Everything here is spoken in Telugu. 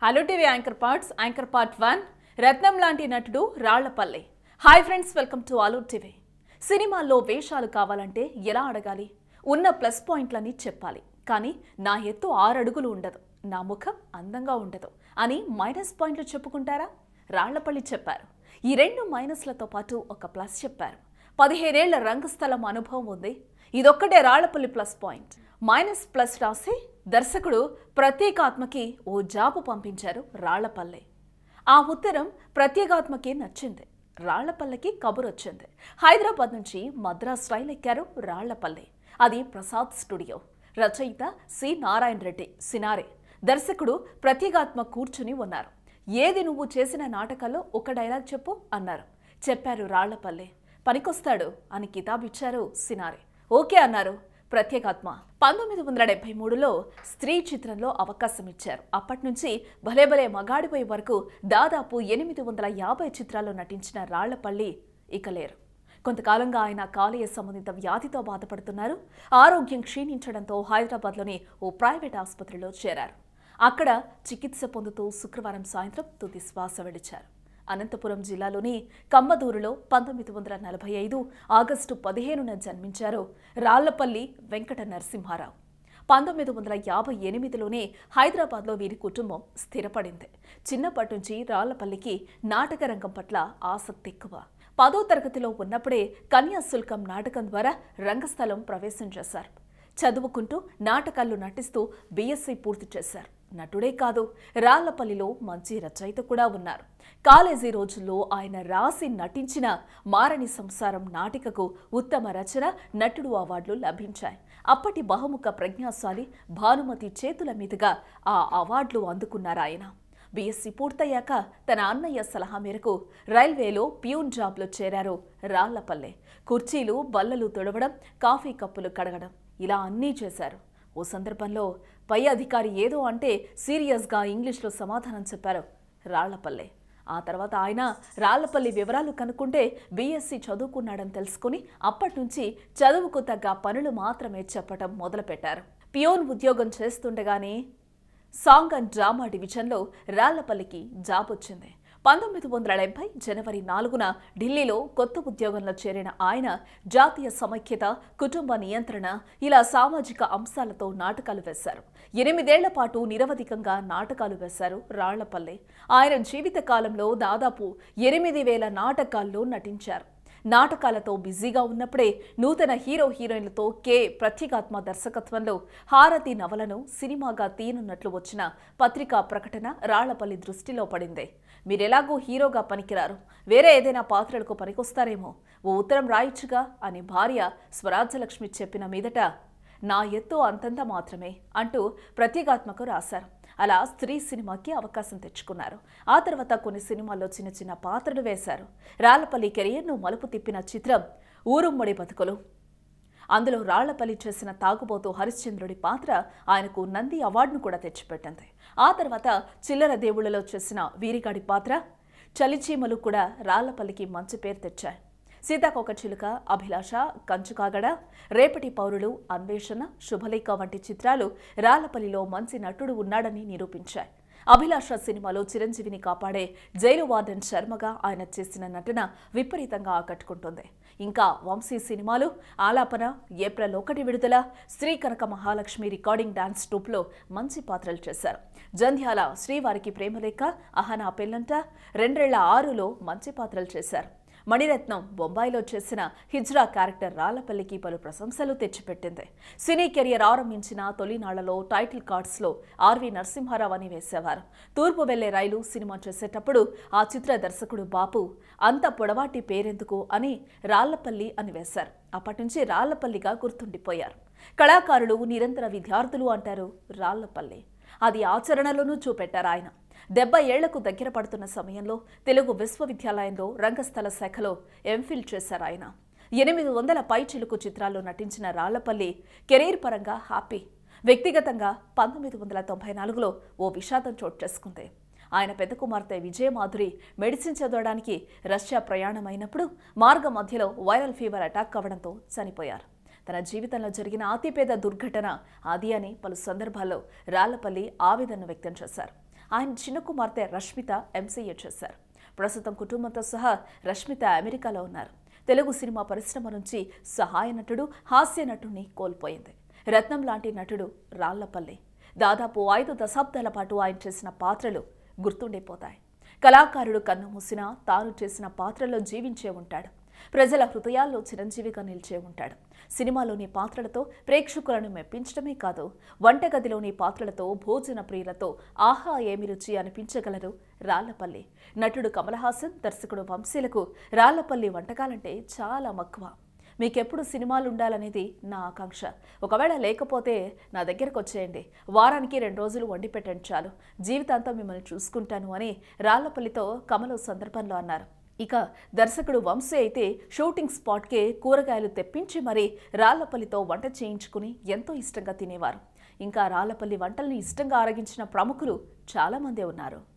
hello TV anchor parts anchor part one రత్నం లాంటి నటుడు Rallapalli hi friends welcome to అలు టీవీ సినిమాల్లో వేషాలు కావాలంటే ఎలా అడగాలి ఉన్న ప్లస్ పాయింట్లని చెప్పాలి కానీ నా ఎత్తు ఆరు అడుగులు ఉండదు నా ముఖం అందంగా ఉండదు అని మైనస్ పాయింట్లు చెప్పుకుంటారా రాళ్లపల్లి చెప్పారు ఈ రెండు మైనస్లతో పాటు ఒక ప్లస్ చెప్పారు పదిహేనేళ్ల రంగస్థలం అనుభవం ఉంది ఇదొక్కటే Rallapalli plus point minus plus రాసి దర్శకుడు ప్రత్యేకాత్మకి ఓ జాబు పంపించారు రాళ్లపల్లి ఆ ఉత్తరం ప్రత్యేగాత్మకి నచ్చింది రాళ్లపల్లికి కబురొచ్చింది హైదరాబాద్ నుంచి మద్రాస్ రైలు ఎక్కారు రాళ్లపల్లి అది ప్రసాద్ స్టూడియో రచయిత సి నారాయణ రెడ్డి సినారే దర్శకుడు ప్రత్యేగాత్మ కూర్చుని ఉన్నారు ఏది నువ్వు చేసిన నాటకాల్లో ఒక డైలాగ్ చెప్పు అన్నారు చెప్పారు రాళ్లపల్లి పనికొస్తాడు అని కితాబ్ ఇచ్చారు సినారే ఓకే అన్నారు ప్రత్యేకాత్మ పంతొమ్మిది వందల డెబ్బై మూడులో స్త్రీ చిత్రంలో అవకాశం ఇచ్చారు అప్పటి నుంచి భలే భలే మగాడిపై వరకు దాదాపు ఎనిమిది వందల యాభై చిత్రాల్లో నటించిన రాళ్లపల్లి ఇక లేరు కొంతకాలంగా ఆయన కాలేయ సంబంధిత వ్యాధితో బాధపడుతున్నారు ఆరోగ్యం క్షీణించడంతో హైదరాబాద్లోని ఓ ప్రైవేట్ ఆసుపత్రిలో చేరారు అక్కడ చికిత్స పొందుతూ శుక్రవారం సాయంత్రం తుది శ్వాస విడిచారు అనంతపురం జిల్లాలోని కమ్మదూరులో పంతొమ్మిది వందల నలభై ఐదు ఆగస్టు పదిహేనున జన్మించారు రాళ్లపల్లి వెంకట నరసింహారావు పంతొమ్మిది వందల యాభై ఎనిమిదిలోనే హైదరాబాద్లో వీరి కుటుంబం స్థిరపడింది చిన్నప్పటి నుంచి రాళ్లపల్లికి నాటక రంగం పట్ల ఆసక్తి ఎక్కువ పదో తరగతిలో ఉన్నప్పుడే కన్యాశుల్కం నాటకం ద్వారా రంగస్థలం ప్రవేశం చేశారు చదువుకుంటూ నాటకాల్లో నటిస్తూ బీఎస్సీ పూర్తి చేశారు నటుడే కాదు రాళ్లపల్లిలో మంచి రచయిత కూడా ఉన్నారు కాలేజీ రోజుల్లో ఆయన రాసి నటించిన మారని సంసారం నాటికకు ఉత్తమ రచన నటుడు అవార్డులు లభించాయి అప్పటి బహుముఖ ప్రజ్ఞాశాలి భానుమతి చేతుల మీదుగా ఆ అవార్డులు అందుకున్నారు ఆయన బీఎస్సీ పూర్తయ్యాక తన అన్నయ్య సలహా మేరకు రైల్వేలో ప్యూన్ జాబ్లో చేరారు రాళ్లపల్లె కుర్చీలు బల్లలు తుడవడం కాఫీ కప్పులు కడగడం ఇలా అన్నీ చేశారు ఓ సందర్భంలో పై అధికారి ఏదో అంటే సీరియస్గా ఇంగ్లీష్లో సమాధానం చెప్పారు రాళ్లపల్లె ఆ తర్వాత ఆయన రాళ్లపల్లి వివరాలు కనుక్కుంటే బీఎస్సీ చదువుకున్నాడని తెలుసుకుని అప్పటి నుంచి చదువుకు తగ్గ పనులు మాత్రమే చెప్పటం మొదలుపెట్టారు పియోన్ ఉద్యోగం చేస్తుండగానే సాంగ్ అండ్ డ్రామా డివిజన్లో రాళ్లపల్లికి జాబ్ వచ్చింది పంతొమ్మిది వందల డెబ్బై జనవరి నాలుగున ఢిల్లీలో కొత్త ఉద్యోగంలో చేరిన ఆయన జాతీయ సమైక్యత కుటుంబ నియంత్రణ ఇలా సామాజిక అంశాలతో నాటకాలు వేశారు ఎనిమిదేళ్ల పాటు నిరవధికంగా నాటకాలు వేశారు రాళ్లపల్లి ఆయన జీవిత కాలంలో దాదాపు ఎనిమిది వేల నాటకాల్లో నటించారు నాటకాలతో బిజీగా ఉన్నప్పుడే నూతన హీరో హీరోయిన్లతో కె ప్రత్యేగాత్మ దర్శకత్వంలో హారతి నవలను సినిమాగా తీయనున్నట్లు వచ్చిన పత్రికా ప్రకటన రాళ్లపల్లి దృష్టిలో పడింది మీరెలాగూ హీరోగా పనికిరారు వేరే ఏదైనా పాత్రలకు పనికొస్తారేమో ఓ ఉత్తరం రాయొచ్చుగా అని భార్య స్వరాజ్యలక్ష్మి చెప్పిన మీదట నా ఎత్తు అంతంత మాత్రమే అంటూ ప్రత్యేగాత్మకు రాశారు అలా స్త్రీ సినిమాకి అవకాశం తెచ్చుకున్నారు ఆ తర్వాత కొన్ని సినిమాల్లో చిన్న చిన్న పాత్రలు వేశారు రాళ్లపల్లి కెరియర్ను మలుపు తిప్పిన చిత్రం ఊరుమ్మడి బతుకులు అందులో రాళ్లపల్లి చేసిన తాగుబోతు హరిశ్చంద్రుడి పాత్ర ఆయనకు నంది అవార్డును కూడా తెచ్చిపెట్టింది ఆ తర్వాత చిల్లర దేవుళ్లలో చేసిన వీరిగాడి పాత్ర చలిచీమలు కూడా రాళ్లపల్లికి మంచి పేరు తెచ్చాయి సీతాకోక చిలుక అభిలాష కంచుకాగడ రేపటి పౌరులు అన్వేషణ శుభలేఖ వంటి చిత్రాలు రాళ్లపల్లిలో మంచి నటుడు ఉన్నాడని నిరూపించాయి అభిలాష సినిమాలో చిరంజీవిని కాపాడే జైలు వార్డెన్ శర్మగా ఆయన చేసిన నటన విపరీతంగా ఆకట్టుకుంటుంది ఇంకా వంశీ సినిమాలు ఆలాపన ఏప్రిల్ ఒకటి విడుదల శ్రీ కనక మహాలక్ష్మి రికార్డింగ్ డాన్స్ ట్రూప్లో మంచి పాత్రలు చేశారు జంధ్యాల శ్రీవారికి ప్రేమలేఖ అహనా పెల్లంట రెండేళ్ల ఆరులో మంచి పాత్రలు చేశారు మణిరత్నం బొంబాయిలో చేసిన హిజ్రా క్యారెక్టర్ రాళ్లపల్లికి పలు ప్రశంసలు తెచ్చిపెట్టింది సినీ కెరియర్ ఆరంభించిన తొలినాళ్లలో టైటిల్ కార్డ్స్లో ఆర్వి నరసింహారావు అని వేసేవారు తూర్పు వెళ్లే రైలు సినిమా చేసేటప్పుడు ఆ చిత్ర దర్శకుడు బాపు అంత పొడవాటి పేరెందుకు అని రాళ్లపల్లి అని వేశారు అప్పటి నుంచి రాళ్లపల్లిగా గుర్తుండిపోయారు కళాకారులు నిరంతర విద్యార్థులు అంటారు రాళ్లపల్లి అది ఆచరణలోనూ చూపెట్టారు ఆయన డెబ్బై ఏళ్లకు దగ్గర పడుతున్న సమయంలో తెలుగు విశ్వవిద్యాలయంలో రంగస్థల శాఖలో ఎంఫిల్ చేశారు ఆయన ఎనిమిది వందల పైచిలుకు చిత్రాల్లో నటించిన రాళ్లపల్లి కెరీర్ పరంగా హ్యాపీ వ్యక్తిగతంగా పంతొమ్మిది వందల తొంభై నాలుగులో ఓ విషాదం చోటు చేసుకుంది ఆయన పెద్ద కుమార్తె విజయమాధురి మెడిసిన్ చదవడానికి రష్యా ప్రయాణమైనప్పుడు మార్గ మధ్యలో వైరల్ ఫీవర్ అటాక్ అవ్వడంతో చనిపోయారు తన జీవితంలో జరిగిన అతిపేద దుర్ఘటన అది అని పలు సందర్భాల్లో రాళ్లపల్లి ఆవేదన వ్యక్తం చేశారు ఆయన చిన్న కుమార్తె రష్మిత ఎంసీఏ చేశారు ప్రస్తుతం కుటుంబంతో సహా రష్మిత అమెరికాలో ఉన్నారు తెలుగు సినిమా పరిశ్రమ నుంచి సహాయ నటుడు హాస్య నటుడిని కోల్పోయింది రత్నం లాంటి నటుడు రాళ్లపల్లి దాదాపు ఐదు దశాబ్దాల పాటు ఆయన చేసిన పాత్రలు గుర్తుండిపోతాయి కళాకారుడు కన్ను మూసినా తాను చేసిన పాత్రలో జీవించే ఉంటాడు ప్రజల హృదయాల్లో చిరంజీవిగా నిలిచే ఉంటాడు సినిమాలోని పాత్రలతో ప్రేక్షకులను మెప్పించడమే కాదు వంటగదిలోని పాత్రలతో భోజన ప్రియులతో ఆహా ఏమి రుచి అనిపించగలరు రాళ్లపల్లి నటుడు కమల్ హాసన్ దర్శకుడు వంశీలకు రాళ్లపల్లి వంటకాలంటే చాలా మక్కువ మీకెప్పుడు సినిమాలు ఉండాలనేది నా ఆకాంక్ష ఒకవేళ లేకపోతే నా దగ్గరకు వచ్చేయండి వారానికి రెండు రోజులు వండి పెట్టండి చాలు జీవితాంతం మిమ్మల్ని చూసుకుంటాను అని రాళ్లపల్లితో కమలు సందర్భంలో అన్నారు ఇక దర్శకుడు వంశీ అయితే షూటింగ్ స్పాట్కే కూరగాయలు తెప్పించి మరీ రాళ్లపల్లితో వంట చేయించుకుని ఎంతో ఇష్టంగా తినేవారు ఇంకా రాళ్లపల్లి వంటల్ని ఇష్టంగా ఆరగించిన ప్రముఖులు చాలామందే ఉన్నారు